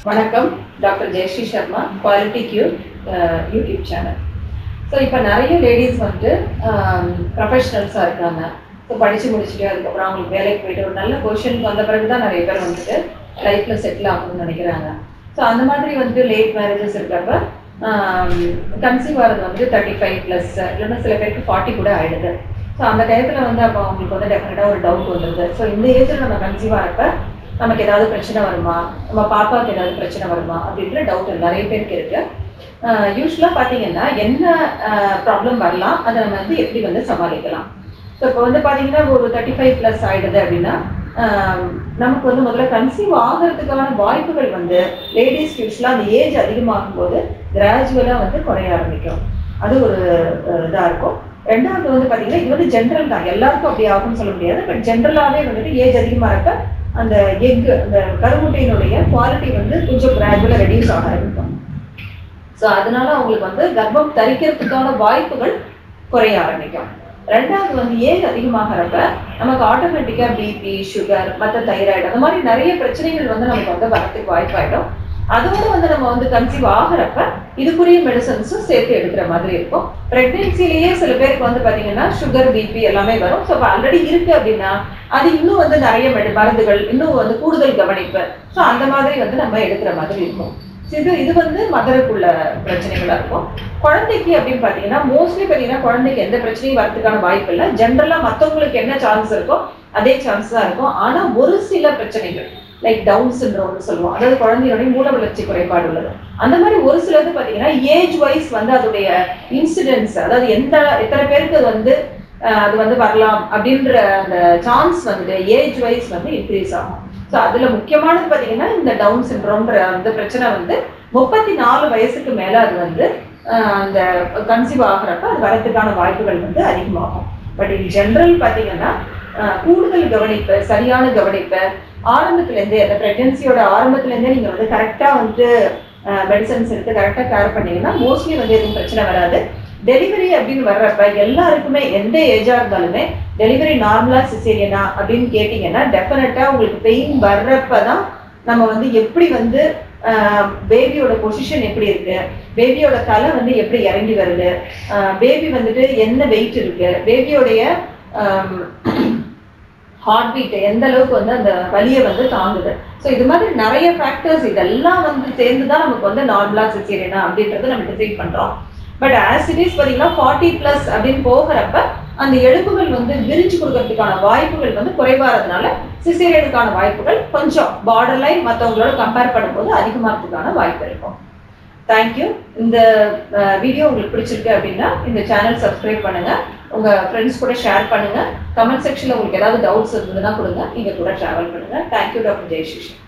வணக்கம் doctor Jayashree Sharma quality cure YouTube channel so இப்போ நிறைய லேடிஸ் வந்துட்டு ப்ரொஃபஷனல்ஸாக இருக்காங்க ஸோ படித்து முடிச்சுட்டு அதுக்கப்புறம் அவங்களுக்கு வேலைக்கு போயிட்டு ஒரு நல்ல பொசிஷனுக்கு வந்த பிறகு தான் நிறைய பேர் வந்துட்டு லைஃப்பில் செட்டில் ஆகணும்னு நினைக்கிறாங்க ஸோ அந்த மாதிரி வந்துட்டு லேட் மேரேஜஸ் இருக்கிறப்ப கன்சீவ் ஆகிறது வந்து தேர்ட்டி ஃபைவ் ப்ளஸ் இல்லைன்னா சில பேருக்கு ஃபார்ட்டி கூட ஆயிடுது ஸோ அந்த டயத்தில் வந்து அப்போ அவங்களுக்கு வந்து டெஃபினட்டாக ஒரு டவுட் வந்துடுது ஸோ இந்த ஏஜில் நம்ம கன்சீவ் ஆகிறப்ப நமக்கு ஏதாவது பிரச்சனை வருமா நம்ம பாப்பாவுக்கு ஏதாவது பிரச்சனை வருமா அப்படின்ற டவுட் நிறைய பேருக்கு இருக்கு யூஸ்வலாக பார்த்தீங்கன்னா என்ன ப்ராப்ளம் வரலாம் அதை நம்ம வந்து எப்படி வந்து சமாளிக்கலாம் ஸோ இப்போ வந்து பார்த்தீங்கன்னா ஒரு தேர்ட்டி ஃபைவ் ப்ளஸ் ஆயிடுது அப்படின்னா ஆஹ் நமக்கு வந்து முதல்ல கன்சீவ் ஆகிறதுக்கான வாய்ப்புகள் வந்து லேடிஸ் யூஸ்வலாக அந்த ஏஜ் அதிகமாகும் போது கிராஜுவலாக வந்து குறைய ஆரம்பிக்கும் அது ஒரு இதாக இருக்கும் ரெண்டாவது வந்து பார்த்தீங்கன்னா இது வந்து ஜென்ரல் தான் எல்லாருக்கும் அப்படி ஆகும்னு சொல்ல முடியாது பட் ஜென்ரலாகவே வந்துட்டு ஏஜ் அதிகமாக இருக்க அந்த எக் அந்த கருமுட்டையினுடைய குவாலிட்டி வந்து கொஞ்சம் கிராஜுவலாக ரெடியூஸ் ஆக ஆரம்பிக்கும் ஸோ அதனால அவங்களுக்கு வந்து கர்ப்பம் தரிக்கிறதுக்கான வாய்ப்புகள் குறைய ஆரம்பிக்கும் ரெண்டாவது வந்து ஏஜ் அதிகமாகிறப்ப நமக்கு ஆட்டோமேட்டிக்காக பிபி சுகர் மற்ற தைராய்டு அந்த மாதிரி நிறைய பிரச்சனைகள் வந்து நமக்கு வந்து வரத்துக்கு வாய்ப்பாயிடும் அதோட வந்து நம்ம வந்து கன்சீவ் ஆகிறப்ப இதுக்குரிய மெடிசன்ஸும் சேர்த்து எடுக்கிற மாதிரி இருக்கும் ப்ரெக்னென்சிலேயே சில பேருக்கு வந்து பார்த்தீங்கன்னா சுகர் பிபி எல்லாமே வரும் ஸோ இப்போ ஆல்ரெடி இருக்கு அப்படின்னா அது இன்னும் வந்து நிறைய மெடி மருந்துகள் இன்னும் வந்து கூடுதல் கவனிப்பு ஸோ அந்த மாதிரி வந்து நம்ம எடுக்கிற மாதிரி இருக்கும் இது இது வந்து மதருக்குள்ள பிரச்சனைகளா இருக்கும் குழந்தைக்கு அப்படின்னு பார்த்தீங்கன்னா மோஸ்ட்லி பார்த்தீங்கன்னா குழந்தைக்கு எந்த பிரச்சனையும் வரதுக்கான வாய்ப்பு இல்லை ஜென்ரலாக மற்றவங்களுக்கு என்ன சான்ஸ் இருக்கோ அதே சான்ஸ் தான் இருக்கும் ஆனால் ஒரு சில பிரச்சனைகள் லைக் டவுன் சிண்ட்ரோம்னு சொல்லுவோம் அதாவது குழந்தையோடைய மூல வளர்ச்சி குறைபாடு உள்ளது அந்த மாதிரி ஒரு சிலது பார்த்தீங்கன்னா ஏஜ் வைஸ் வந்து அதோடைய இன்சிடென்ட்ஸ் அதாவது எந்த எத்தனை பேருக்கு அது வந்து அது வந்து வரலாம் அப்படின்ற அந்த சான்ஸ் வந்து ஏஜ் வைஸ் வந்து இன்க்ரீஸ் ஆகும் ஸோ அதில் முக்கியமானது பார்த்தீங்கன்னா இந்த டவுன் சிண்ட்ரோம்ன்ற அந்த பிரச்சனை வந்து முப்பத்தி நாலு வயசுக்கு மேலே அது வந்து அந்த கன்சீவ் ஆகிறப்ப அது வரதுக்கான வாய்ப்புகள் வந்து அதிகமாகும் பட் இன் ஜென்ரல் பார்த்தீங்கன்னா கூடுதல் கவனிப்பு சரியான கவனிப்பு ஆரம்பத்துலேருந்தே அந்த ப்ரெக்னென்சியோட ஆரம்பத்துலேருந்தே நீங்கள் வந்து கரெக்டாக வந்து மெடிசன்ஸ் எடுத்து கரெக்டாக கேர் பண்ணீங்கன்னா மோஸ்ட்லி வந்து எதுவும் பிரச்சனை வராது டெலிவரி அப்படின்னு வர்றப்ப எல்லாருக்குமே எந்த ஏஜாக இருந்தாலுமே டெலிவரி நார்மலா சிசேரியனா அப்படின்னு கேட்டிங்கன்னா டெஃபினட்டாக உங்களுக்கு பெயின் வர்றப்ப தான் நம்ம வந்து எப்படி வந்து பேபியோட பொசிஷன் எப்படி இருக்கு பேபியோட தலை வந்து எப்படி இறங்கி வருது பேபி வந்துட்டு என்ன வெயிட் இருக்கு பேபியோடைய ஹார்ட் பீட் எந்த அளவுக்கு வந்து அந்த வலியை வந்து தாங்குது ஸோ இது மாதிரி நிறைய ஃபேக்டர்ஸ் இதெல்லாம் வந்து சேர்ந்து தான் நமக்கு வந்து நார்மலா சிசேரியனா அப்படின்றத நம்ம டிசைட் பண்றோம் பட் ஆஸ் இட் இஸ் பார்த்தீங்கன்னா ஃபார்ட்டி ப்ளஸ் அப்படின்னு போகிறப்ப அந்த எலும்புகள் வந்து விரிச்சு கொடுக்கறதுக்கான வாய்ப்புகள் வந்து குறைவாகிறதுனால சிசேரியனுக்கான வாய்ப்புகள் கொஞ்சம் பார்டர் லைன் மற்றவங்களோட கம்பேர் பண்ணும்போது அதிகமாகிறதுக்கான வாய்ப்பு இருக்கும் தேங்க்யூ இந்த வீடியோ உங்களுக்கு பிடிச்சிருக்கு அப்படின்னா இந்த சேனல் சப்ஸ்கிரைப் பண்ணுங்க உங்க ஃப்ரெண்ட்ஸ் கூட ஷேர் பண்ணுங்க கமெண்ட் செக்ஷன்ல உங்களுக்கு ஏதாவது டவுட்ஸ் இருந்ததுன்னா கொடுங்க நீங்க கூட ட்ராவல் பண்ணுங்க தேங்க்யூ டாக்டர் ஜெயஸ்ரீஷன்